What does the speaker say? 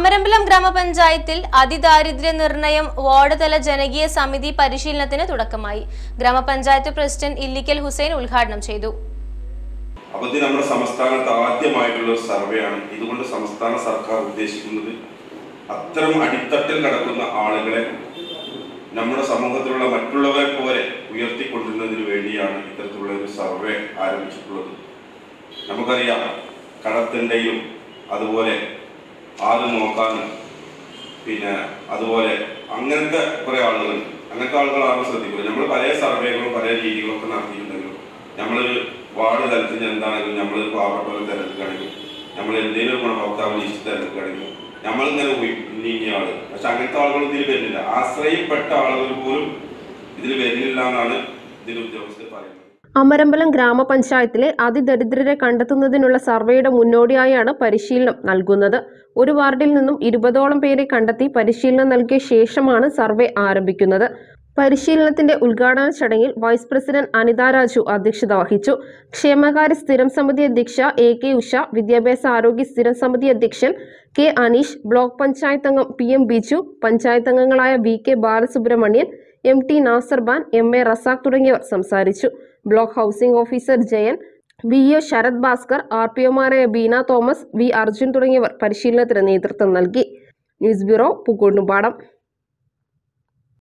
അമരമ്പലം ഗ്രാമപഞ്ചായത്തിൽ അതിദാരിദ്ര്യ നിർണയം വാർഡ് തല ജനകീയ സമിതി പരിശീലനത്തിന് തുടക്കമായി ഗ്രാമപഞ്ചായത്ത് പ്രസിഡന്റ് ഇല്ലിക്കൽ ഹുസൈൻ ഉദ്ഘാടനം ചെയ്തു അപ്പൊ ഇത് നമ്മുടെ സംസ്ഥാനത്ത് ആദ്യമായിട്ടുള്ള ഒരു സർവേയാണ് ഇതുകൊണ്ട് സംസ്ഥാന സർക്കാർ ഉദ്ദേശിക്കുന്നത് അത്തരം അടിത്തട്ടിൽ കിടക്കുന്ന ആളുകളെ നമ്മുടെ സമൂഹത്തിലുള്ള മറ്റുള്ളവരെ പോലെ ഉയർത്തിക്കൊണ്ടിരുന്നതിന് വേണ്ടിയാണ് ഇത്തരത്തിലുള്ള ഒരു സർവേ ആരംഭിച്ചിട്ടുള്ളത് നമുക്കറിയാം കടത്തിൻ്റെയും അതുപോലെ ആര് നോക്കാനും പിന്നെ അതുപോലെ അങ്ങനത്തെ കുറെ ആളുകൾ അങ്ങനത്തെ ആളുകളാണ് ശ്രദ്ധിക്കുന്നത് നമ്മൾ പല സർവേകളും പല രീതികളും ഒക്കെ നടത്തിയിട്ടുണ്ടെങ്കിലും നമ്മളൊരു വാർഡ് തലത്തിൽ എന്താണെങ്കിലും നമ്മൾ പാവപ്പെട്ടവരെ തിരഞ്ഞെടുക്കുകയാണെങ്കിൽ നമ്മൾ എന്തെങ്കിലും ഒരു ഗുണഭോക്താവ് ലിസ്റ്റ് തിരഞ്ഞെടുക്കുകയാണെങ്കിൽ നമ്മളിങ്ങനെ പോയി ഇന്ന ഇന്ന ആള് പക്ഷെ അങ്ങനത്തെ ആളുകൾ ഇതിൽ വരുന്നില്ല ആശ്രയപ്പെട്ട ആളുകൾ പോലും ഇതിൽ വരുന്നില്ല എന്നാണ് ഇതിൽ ഉദ്യോഗസ്ഥർ പറയുന്നത് അമരമ്പലം ഗ്രാമപഞ്ചായത്തിലെ അതിദരിദ്രരെ കണ്ടെത്തുന്നതിനുള്ള സർവേയുടെ മുന്നോടിയായാണ് പരിശീലനം നൽകുന്നത് ഒരു വാർഡിൽ നിന്നും ഇരുപതോളം പേരെ കണ്ടെത്തി പരിശീലനം നൽകിയ ശേഷമാണ് സർവേ ആരംഭിക്കുന്നത് പരിശീലനത്തിന്റെ ഉദ്ഘാടന ചടങ്ങിൽ വൈസ് പ്രസിഡന്റ് അനിത രാജു അധ്യക്ഷത വഹിച്ചു ക്ഷേമകാര്യ സ്ഥിരം സമിതി അധ്യക്ഷ എ കെ ഉഷ വിദ്യാഭ്യാസ ആരോഗ്യ സ്ഥിരം സമിതി അധ്യക്ഷൻ കെ അനീഷ് ബ്ലോക്ക് പഞ്ചായത്ത് അംഗം പി എം ബിജു പഞ്ചായത്ത് അംഗങ്ങളായ V K Balasubramanian M T Nazarban M A Razak തുടങ്ങിയവർ സംസാരിച്ചു block housing officer Jayan V O Sarath Bhaskar R P ഒമാരായ ബീന തോമസ് വി അർജുൻ തുടങ്ങിയവർ പരിശീലനത്തിന് നേതൃത്വം നൽകി ന്യൂസ് ബ്യൂറോ പൂക്കോട്ടുംപാടം